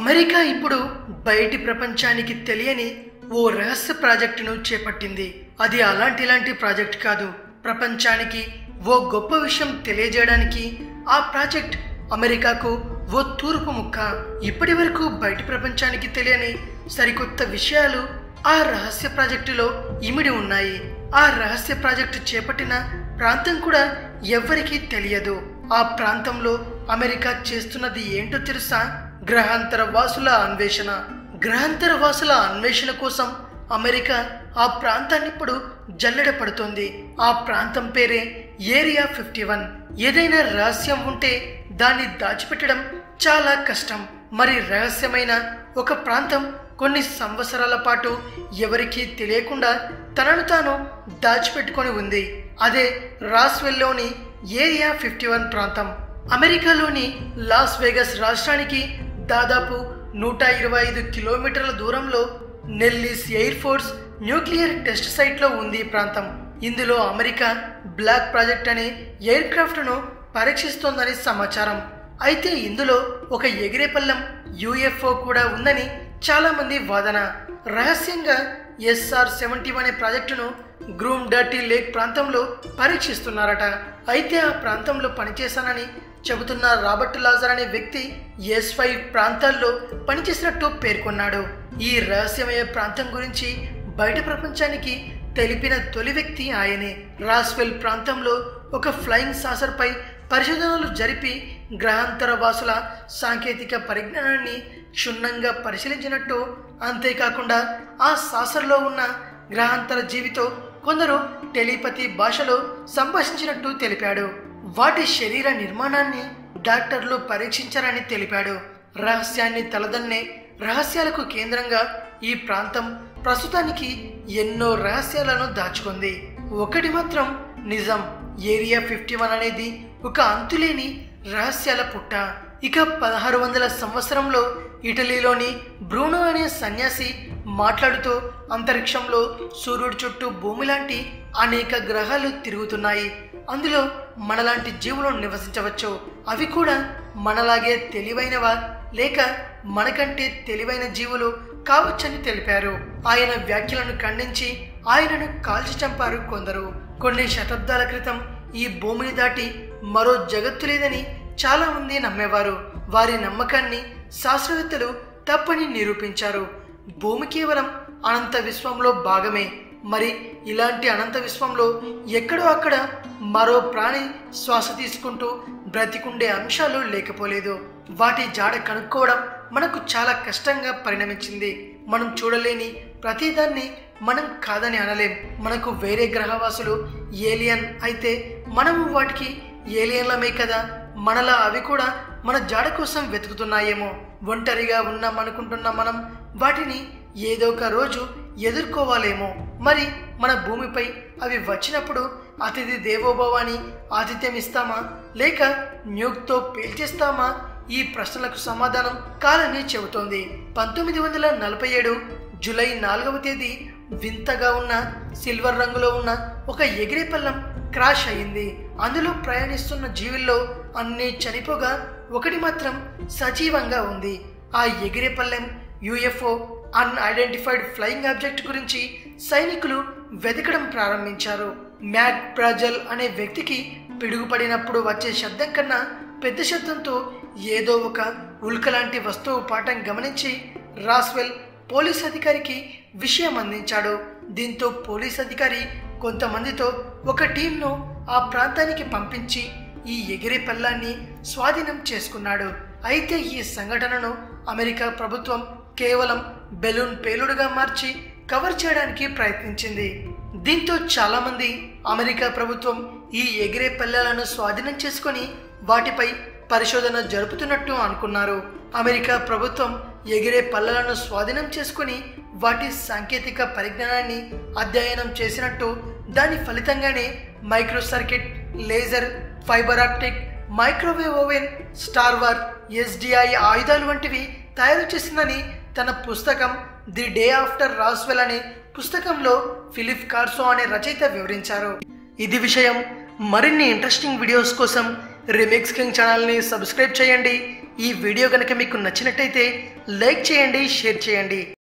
America ఇప్పుడు బయటి ప్రపంచానికి తెలియని ఓ రహస్య ప్రాజెక్టును చేపట్టింది అది అలాంటి ఇలాంటి ప్రాజెక్ట్ కాదు ప్రపంచానికి ఓ గొప్ప విషయం తెలియజేయడానికి ఆ ప్రాజెక్ట్ అమెరికాకు ఓ తూర్పు ముక్క ఇప్పటి వరకు బయటి ప్రపంచానికి తెలియని సరికొత్త విషయాలు ఆ రహస్య ప్రాజెక్టులో ఇమిడి ఉన్నాయి ఆ రహస్య ప్రాజెక్టు చేపట్టిన ప్రాంతం కూడా ఎవ్వరికీ తెలియదు ఆ ప్రాంతంలో అమెరికా చేస్తున్నది ఏంటో తెలుసా గ్రహాంతర వాసుల అన్వేషణ గ్రహాంతర వాసుల అన్వేషణ కోసం అమెరికా ఆ ప్రాంతాన్ని ఇప్పుడు జల్లెడ పడుతోంది ఆ ప్రాంతం పేరే ఏరియా ఫిఫ్టీ వన్ ఏదైనా రహస్యం ఉంటే దాన్ని దాచిపెట్టడం చాలా కష్టం మరి రహస్యమైన ఒక ప్రాంతం కొన్ని సంవత్సరాల పాటు ఎవరికీ తెలియకుండా తనను తాను దాచిపెట్టుకొని ఉంది అదే రాస్వెల్లోని ఏరియా ఫిఫ్టీ వన్ ప్రాంతం అమెరికాలోని లాస్ వేగస్ రాష్ట్రానికి దాదాపు నూట ఇరవై ఐదు కిలోమీటర్ల దూరంలో Nellis air force nuclear test సైట్లో ఉంది ఈ ప్రాంతం ఇందులో అమెరికా బ్లాక్ ప్రాజెక్ట్ అనే ఎయిర్ క్రాఫ్ట్ను పరీక్షిస్తోందని సమాచారం అయితే ఇందులో ఒక ఎగిరే పల్లం యుఎఫ్ఓ కూడా ఉందని చాలా మంది వాదన రహస్యంగా ఎస్ఆర్ సెవెంటీ అనే ప్రాజెక్టును గ్రూమ్ డర్టీ లేక్ ప్రాంతంలో పరీక్షిస్తున్నారట అయితే ఆ ప్రాంతంలో పనిచేశానని చెబుతున్న రాబర్ట్ లాజర్ అనే వ్యక్తి ఎస్ ఫైవ్ ప్రాంతాల్లో పనిచేసినట్టు పేర్కొన్నాడు ఈ రహస్యమయ ప్రాంతం గురించి బయట ప్రపంచానికి తెలిపిన తొలి వ్యక్తి ఆయనే రాస్వెల్ ప్రాంతంలో ఒక ఫ్లయింగ్ సాసర్పై పరిశోధనలు జరిపి గ్రహాంతర వాసుల సాంకేతిక పరిజ్ఞానాన్ని క్షుణ్ణంగా పరిశీలించినట్టు అంతేకాకుండా ఆ సాసర్లో ఉన్న గ్రహాంతర జీవితో కొందరు టెలిపతి భాషలో సంభాషించినట్టు తెలిపాడు వాటి శరీర నిర్మాణాన్ని డాక్టర్లు పరీక్షించారని తెలిపాడు రహస్యాన్ని తలదన్నే రహస్యాలకు కేంద్రంగా ఈ ప్రాంతం ప్రస్తుతానికి ఎన్నో రహస్యాలను దాచుకుంది ఒకటి మాత్రం నిజం ఏరియా ఫిఫ్టీ వన్ అనేది ఒక అంతులేని రహస్యాల పుట్ట ఇక పదహారు వందల సంవత్సరంలో ఇటలీలోని బ్రూనో అనే సన్యాసి మాట్లాడుతూ అంతరిక్షంలో సూర్యుడి చుట్టూ భూమి లాంటి అనేక గ్రహాలు తిరుగుతున్నాయి అందులో మనలాంటి జీవులు నివసించవచ్చు అవి కూడా మనలాగే తెలివైనవా లేక మనకంటే తెలివైన జీవులు కావచ్చని తెలిపారు ఆయన వ్యాఖ్యలను ఖండించి ఆయనను కాల్చి చంపారు కొందరు కొన్ని శతాబ్దాల క్రితం ఈ భూమిని దాటి మరో జగత్తు లేదని చాలా మంది నమ్మేవారు వారి నమ్మకాన్ని శాస్త్రవేత్తలు తప్పని నిరూపించారు భూమి కేవలం అనంత విశ్వంలో భాగమే మరి ఇలాంటి అనంత విశ్వంలో ఎక్కడో అక్కడ మరో ప్రాణి శ్వాస తీసుకుంటూ బ్రతికుండే అంశాలు లేకపోలేదు వాటి జాడ కనుక్కోవడం మనకు చాలా కష్టంగా పరిణమించింది మనం చూడలేని ప్రతిదాన్ని మనం కాదని అనలేం మనకు వేరే గ్రహవాసులు ఏలియన్ అయితే మనము వాటికి ఏలియన్లమే కదా మనలా అవి కూడా మన జాడ కోసం వెతుకుతున్నాయేమో ఒంటరిగా ఉన్నాం అనుకుంటున్న మనం వాటిని ఏదో ఒక రోజు ఎదుర్కోవాలేమో మరి మన భూమిపై అవి వచ్చినప్పుడు అతిథి దేవోభవాని ఆతిథ్యం ఇస్తామా లేక న్యూక్తో పేల్చేస్తామా ఈ ప్రశ్నలకు సమాధానం కాలని చెబుతోంది పంతొమ్మిది వందల నలభై ఏడు జూలై నాలుగవ తేదీ వింతగా ఉన్న సిల్వర్ రంగులో ఉన్న ఒక ఎగిరే పల్లం క్రాష్ అయింది అందులో ప్రయాణిస్తున్న జీవుల్లో అన్నీ చనిపోగా ఒకటి మాత్రం సజీవంగా ఉంది ఆ ఎగిరే పల్లెం యుఎఫ్ఓ అన్ఐడెంటిఫైడ్ ఫ్లయింగ్ ఆబ్జెక్ట్ గురించి సైనికులు వెతకడం ప్రారంభించారు మ్యాక్ బ్రాజల్ అనే వ్యక్తికి పిడుగుపడినప్పుడు వచ్చే శబ్దం కన్నా పెద్ద శబ్దంతో ఏదో ఒక ఉల్క లాంటి వస్తువు పాఠం గమనించి రాస్వెల్ పోలీస్ అధికారికి విషయం అందించాడు దీంతో పోలీస్ అధికారి కొంతమందితో ఒక టీంను ఆ ప్రాంతానికి పంపించి ఈ ఎగిరే పల్లాన్ని స్వాధీనం చేసుకున్నాడు అయితే ఈ సంఘటనను అమెరికా ప్రభుత్వం కేవలం బెలూన్ పేలుడుగా మార్చి కవర్ చేయడానికి ప్రయత్నించింది దీంతో చాలామంది అమెరికా ప్రభుత్వం ఈ ఎగిరే పల్లెలను స్వాధీనం చేసుకొని వాటిపై పరిశోధన జరుపుతున్నట్టు అనుకున్నారు అమెరికా ప్రభుత్వం ఎగిరే పల్లెలను స్వాధీనం చేసుకుని వాటి సాంకేతిక పరిజ్ఞానాన్ని అధ్యయనం చేసినట్టు దాని ఫలితంగానే micro circuit laser fibre optic microwave oven star war SDI ఆయుధాలు వంటివి తయారు చేసిందని తన పుస్తకం ది డే ఆఫ్టర్ రాస్వెల్ అనే పుస్తకంలో ఫిలిప్ కార్సో అనే రచయిత వివరించారు ఇది విషయం మరిన్ని ఇంట్రెస్టింగ్ వీడియోస్ కోసం రిమిక్స్ కింగ్ ఛానల్ని సబ్స్క్రైబ్ చేయండి ఈ వీడియో కనుక మీకు నచ్చినట్టయితే లైక్ చేయండి షేర్ చేయండి